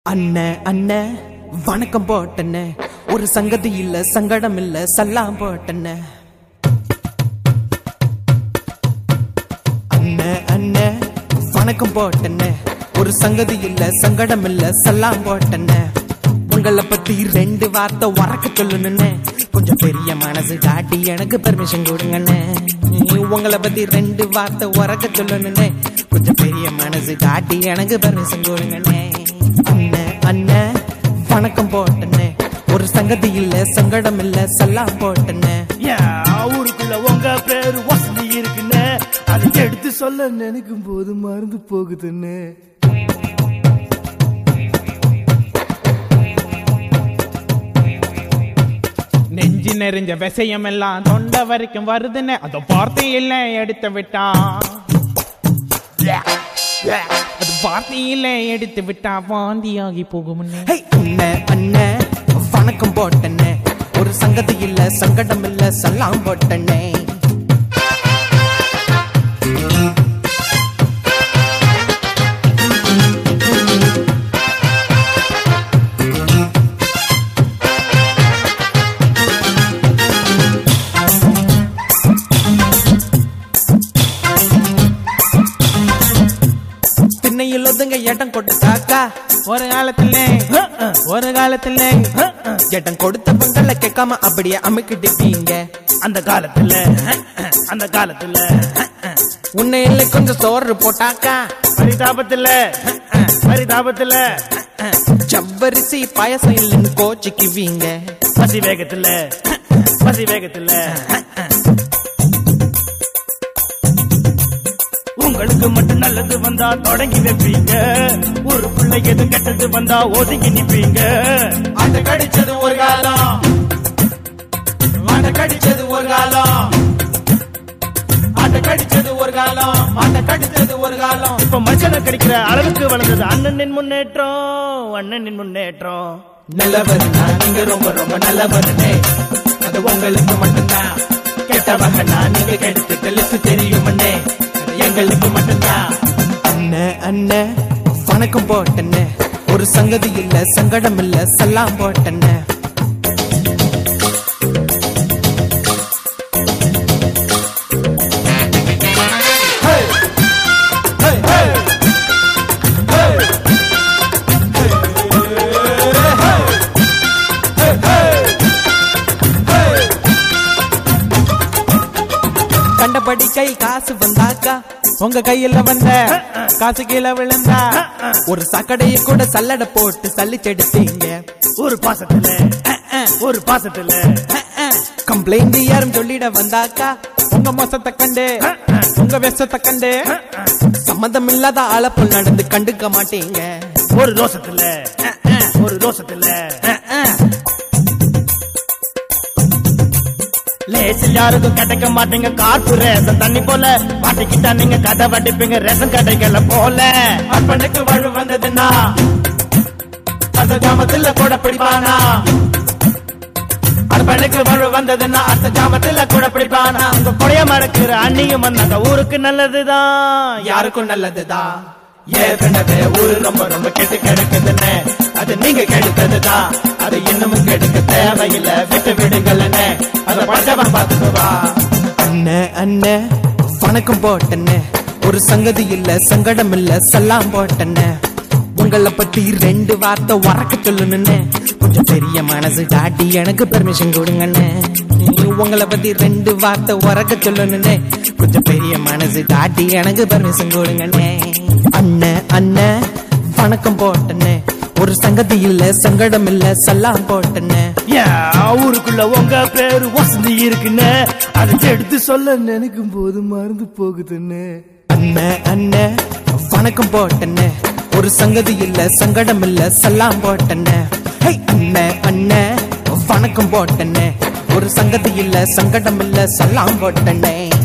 அண்ணே அண்ணே வணக்கம் போட்டண்ணே ஒரு சங்கதி இல்ல சங்கடம் இல்ல சல்லாம் போட்டண்ணே அண்ணே அண்ணே வணக்கம் போட்டண்ணே ஒரு சங்கதி இல்ல சங்கடம் இல்ல சல்லாம் போட்டண்ணே உங்களை பத்தி ரெண்டு வார்த்தை உறக்க சொல்லணுண்ணே கொஞ்சம் பெரிய மனசு காட்டி எனக்கு பெர்மிஷன் கொடுங்கண்ணே உங்களை பத்தி ரெண்டு வார்த்தை உறக்க சொல்லணுண்ணே கொஞ்சம் பெரிய மனசு காட்டி எனக்கு பெர்மிஷன் கொடுங்கண்ணே அண்ணே அண்ணே வணக்கம் போட்டண்ணே ஒரு சங்கதி இல்ல சங்கடம் இல்ல சல்லாம் போட்டண்ணே ஏன் ஊருக்குள்ள உங்க பேரு வசதி இருக்குன்னு அதை எடுத்து சொல்ல நினைக்கும் போது மறந்து போகுதுன்னு நெஞ்சு நெறிஞ்ச விஷயம் எல்லாம் தொண்டை வரைக்கும் வருதுன்னு அந்த வார்த்தையில எடுத்து விட்டான் அது வார்த்தையில எடுத்து விட்டா வாந்தியாகி போகும்னு ஹே அண்ணே அண்ணே வணக்கம் போட்டண்ணே ஒரு சங்கதி இல்ல சங்கடம் இல்ல சல்லாம் போட்டண்ணே திண்ணையில் ஒதுங்க இடம் கொடுத்தாக்கா ஒரு காலத்துல ஒரு காலத்துல இடம் கொடுத்தவங்கள கேட்காம அப்படியே அமுக்கிட்டீங்க அந்த காலத்துல அந்த காலத்துல உன்னையில கொஞ்சம் சோறு போட்டாக்கா பரிதாபத்துல பரிதாபத்துல ஜவ்வரிசி பாயசம் இல்லைன்னு கோச்சிக்குவீங்க பசி வேகத்துல பசி வேகத்துல உங்களுக்கு மட்டும் நல்லது வந்தா தொடங்கி வைப்பீங்க ஒரு பிள்ளை எது கெட்டது வந்தா ஒதுங்கி நிப்பீங்க அந்த கடிச்சது ஒரு காலம் அந்த கடிச்சது ஒரு காலம் அந்த கடிச்சது ஒரு காலம் அந்த கடிச்சது ஒரு காலம் இப்ப மனுஷனை கிடைக்கிற அளவுக்கு வளர்ந்தது அண்ணனின் முன்னேற்றம் அண்ணனின் முன்னேற்றம் நல்லவருனா நீங்க ரொம்ப ரொம்ப நல்லவருனே அது உங்களுக்கு மட்டும்தான் கெட்டவங்கன்னா நீங்க கெடுத்து தெளிச்சு தெரியுமண்ணே அது எங்களுக்கு மட்டும்தான் அண்ணே அண்ணே வணக்கம் போட்டண்ணே ஒரு சங்கதி இல்ல சங்கடம் இல்ல சல்லாம் போட்டண்ணே கண்டபடி கை காசு வந்தாக்கா உங்க கையில வந்த காசு கீழே விழுந்தா ஒரு சக்கடையை கூட சல்லடை போட்டு சல்லிச்செடுத்தீங்க ஒரு பாசத்துல ஒரு பாசத்துல கம்ப்ளைண்ட் யாரும் சொல்லிட வந்தாக்கா உங்க மோசத்தை கண்டு உங்க விஷத்தை கண்டு சம்மந்தம் இல்லாத ஆளப்போல் நடந்து கண்டுக்க மாட்டீங்க ஒரு ரோசத்துல ஒரு ரோசத்துல லேசில் யாருக்கும் கிடைக்க மாட்டீங்க கார்பரேஷன் தண்ணி போல மாட்டிக்கிட்டா நீங்க கதை வடிப்பீங்க ரேஷன் கடைகளை போல அப்பனுக்கு வாழ்வு வந்ததுன்னா அந்த ஜாமத்துல கூட பிடிப்பானா அப்பனுக்கு வாழ்வு வந்ததுன்னா அடுத்த ஜாமத்துல கூட பிடிப்பானா உங்க கொடைய மறக்கிற அண்ணியும் வந்தாங்க ஊருக்கு நல்லதுதான் யாருக்கும் நல்லதுதான் ஏற்கனவே ஊரு ரொம்ப ரொம்ப கெட்டு கிடக்குதுன்னு அது நீங்க கெடுத்ததுதான் அது இன்னமும் கெடுக்க தேவையில்லை விட்டு விடுங்கள்னே அத பஞ்சவன் பார்த்துக்குவா அண்ணே அண்ணே வணக்கம் போட்டண்ணே ஒரு சங்கதி இல்ல சங்கடம் இல்ல சல்லாம் போட்டண்ணே உங்களை பத்தி ரெண்டு வார்த்தை உறக்க சொல்லணும்னு கொஞ்சம் பெரிய மனசு காட்டி எனக்கு பெர்மிஷன் கொடுங்கண்ணே உங்களை பத்தி ரெண்டு வார்த்தை உறக்க சொல்லணும்னு கொஞ்சம் பெரிய மனசு காட்டி எனக்கு பெர்மிஷன் கொடுங்கண்ணே அண்ணே அண்ணே வணக்கம் போட்டண்ணே ஒரு சங்கதி இல்ல சங்கடம் இல்ல சல்லாம் போட்டண்ணே ஏன் ஊருக்குள்ள உங்க பேரு வசதி இருக்குன்னு அதை எடுத்து சொல்ல நினைக்கும் போது மறந்து போகுதுன்னு அண்ணே அண்ணே வணக்கம் போட்டண்ணே ஒரு சங்கதி இல்ல சங்கடம் இல்ல சல்லாம் போட்டண்ணே ஹே அண்ணே அண்ணே வணக்கம் போட்டண்ணே ஒரு சங்கதி இல்ல சங்கடம் இல்ல சல்லாம் போட்டண்ணே